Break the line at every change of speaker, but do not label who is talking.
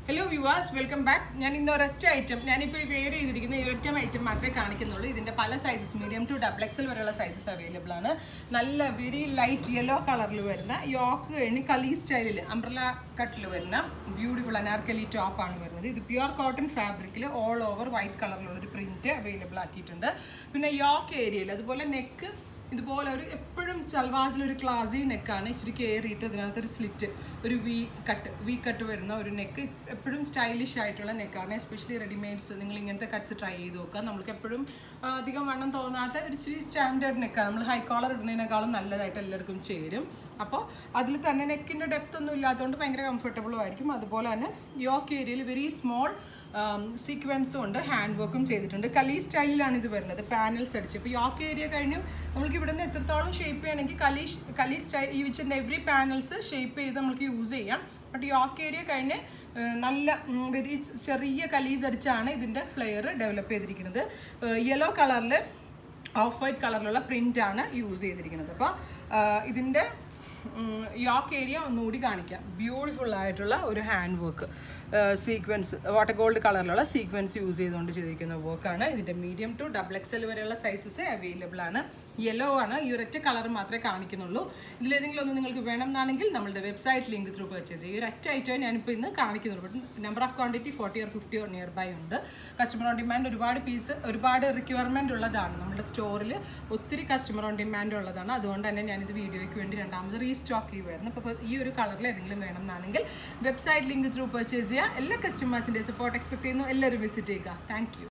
hello viewers welcome back ഞാൻ ഇന്ന് ഒരൊറ്റ ഐറ്റം ഞാനിപ്പോൾ ഈ വെയർ ചെയ്തിരിക്കുന്ന ഈ ഒറ്റ ഐറ്റം മാത്രമേ കാണിക്കുന്നുള്ളൂ ഇതിന്റെ പല sizes medium to double XL വരെയുള്ള സൈസസ് അവൈലബിൾ ആണ് നല്ല വെരി ലൈറ്റ് യെല്ലോ കളറിൽ വരുന്ന യോക്ക് കഴിഞ്ഞ് കലി സ്റ്റൈലിൽ അംബ്രല കട്ടിൽ വരുന്ന ബ്യൂട്ടിഫുൾ അനാർക്കലി ടോപ്പ് ആണ് വരുന്നത് ഇത് പ്യുവർ കോട്ടൺ ഫാബ്രിക്കിൽ ഓൾ ഓവർ വൈറ്റ് കളറിലുള്ള ഒരു പ്രിന്റ് അവൈലബിൾ ആക്കിയിട്ടുണ്ട് പിന്നെ യോക്ക് ഏരിയയിൽ അതുപോലെ നെക്ക് ഇതുപോലെ ഒരു എപ്പോഴും ചൽവാസിൽ ഒരു ക്ലാസി നെക്കാണ് ഇച്ചിരി കയറിയിട്ട് ഇതിനകത്ത് ഒരു സ്ലിറ്റ് ഒരു വി കട്ട് വി കട്ട് വരുന്ന ഒരു നെക്ക് എപ്പോഴും സ്റ്റൈലിഷ് ആയിട്ടുള്ള നെക്കാണ് എസ്പെഷ്യലി റെഡിമെയ്ഡ്സ് നിങ്ങൾ ഇങ്ങനത്തെ കട്ട്സ് ട്രൈ ചെയ്ത് നോക്കുക നമ്മൾക്ക് എപ്പോഴും ആ, അധികം വണ്ണം തോന്നാത്ത ഒരു ഇച്ചിരി സ്റ്റാൻഡേർഡ് നെക്കാണ് നമ്മൾ ഹൈ കോളർ ഇടുന്നതിനേക്കാളും നല്ലതായിട്ട് എല്ലാവർക്കും ചേരും അപ്പോൾ അതിൽ തന്നെ നെക്കിൻ്റെ ഡെപ്ത് ഒന്നും ഇല്ലാത്തതുകൊണ്ട് ഭയങ്കര കംഫർട്ടബിളും ആയിരിക്കും അതുപോലെ തന്നെ യോക്ക് ഏരിയയിൽ വെരി സ്മോൾ സീക്വൻസും ഉണ്ട് ഹാൻഡ് വർക്കും ചെയ്തിട്ടുണ്ട് കലി സ്റ്റൈലിലാണ് ഇത് വരുന്നത് പാനൽസ് അടിച്ച് ഇപ്പോൾ യോക്ക് ഏരിയ കഴിഞ്ഞു നമുക്ക് ഇവിടെ നിന്ന് എത്രത്തോളം ഷേപ്പ് ചെയ്യണമെങ്കിൽ കലി കലി സ്റ്റൈൽ ഈ വെച്ചിട്ട് എവറി പാനൽസ് ഷേപ്പ് ചെയ്ത് നമുക്ക് യൂസ് ചെയ്യാം ബട്ട് യോക്ക് ഏരിയ കഴിഞ്ഞ് ഏഹ്, നല്ല വെരി ചെറിയ കലീസ് അടിച്ചാണ് ഇതിൻ്റെ ഫ്ലെയർ ഡെവലപ്പ് ചെയ്തിരിക്കുന്നത് യെല്ലോ കളറിൽ ഓഫ് വൈറ്റ് കളറിലുള്ള പ്രിൻ്റ് ആണ് യൂസ് ചെയ്തിരിക്കുന്നത് അപ്പോൾ ഇതിൻ്റെ യോക്ക് ഏരിയ ഒന്നുകൂടി കാണിക്കാം ബ്യൂട്ടിഫുൾ ആയിട്ടുള്ള ഒരു hand work sequence water gold കളറിലുള്ള സീക്വൻസ് യൂസ് ചെയ്തുകൊണ്ട് ചെയ്തിരിക്കുന്ന വർക്കാണ് ഇതിൻ്റെ മീഡിയം ടു ഡബിൾ എക്സൽ വരെയുള്ള സൈസസ് അവൈലബിൾ ആണ് യെല്ലോ ആണ് ഈ ഒരൊറ്റ കളർ മാത്രമേ കാണിക്കുന്നുള്ളൂ ഇതിലേതെങ്കിലും ഒന്ന് നിങ്ങൾക്ക് വേണം എന്നാണെങ്കിൽ നമ്മുടെ വെബ്സൈറ്റ് ലിങ്ക് ത്രൂ പർച്ചേസ് ചെയ്യും ഈ ഒരൊറ്റ ഐറ്റം ഞാനിപ്പോൾ ഇന്ന് കാണിക്കുന്നുള്ളൂ but number of quantity forty or fifty or near by ഉണ്ട് കസ്റ്റമർ ഓൺ ഡിമാൻഡ് ഒരുപാട് പീസ് ഒരുപാട് റിക്വയർമെൻ്റ് ഉള്ളതാണ് നമ്മുടെ സ്റ്റോറിൽ ഒത്തിരി കസ്റ്റമർ ഓൺ ഡിമാൻഡ് ഉള്ളതാണ് അതുകൊണ്ട് തന്നെ ഞാനിത് വീഡിയോയ്ക്ക് വേണ്ടി രണ്ടാമത് റീസ്റ്റോക്ക് ചെയ്യുമായിരുന്നു അപ്പോൾ ഈ ഒരു കളറിൽ ഏതെങ്കിലും വേണം എന്നാണെങ്കിൽ വെബ്സൈറ്റ് ലിങ്ക് ത്രൂ പർച്ചേസ് ചെയ്യുക എല്ലാ കസ്റ്റമേഴ്സിൻ്റെ സപ്പോർട്ട് എക്സ്പെക്ട് ചെയ്യുന്നു എല്ലാവരും വിസിറ്റ് ചെയ്യുക താങ്ക്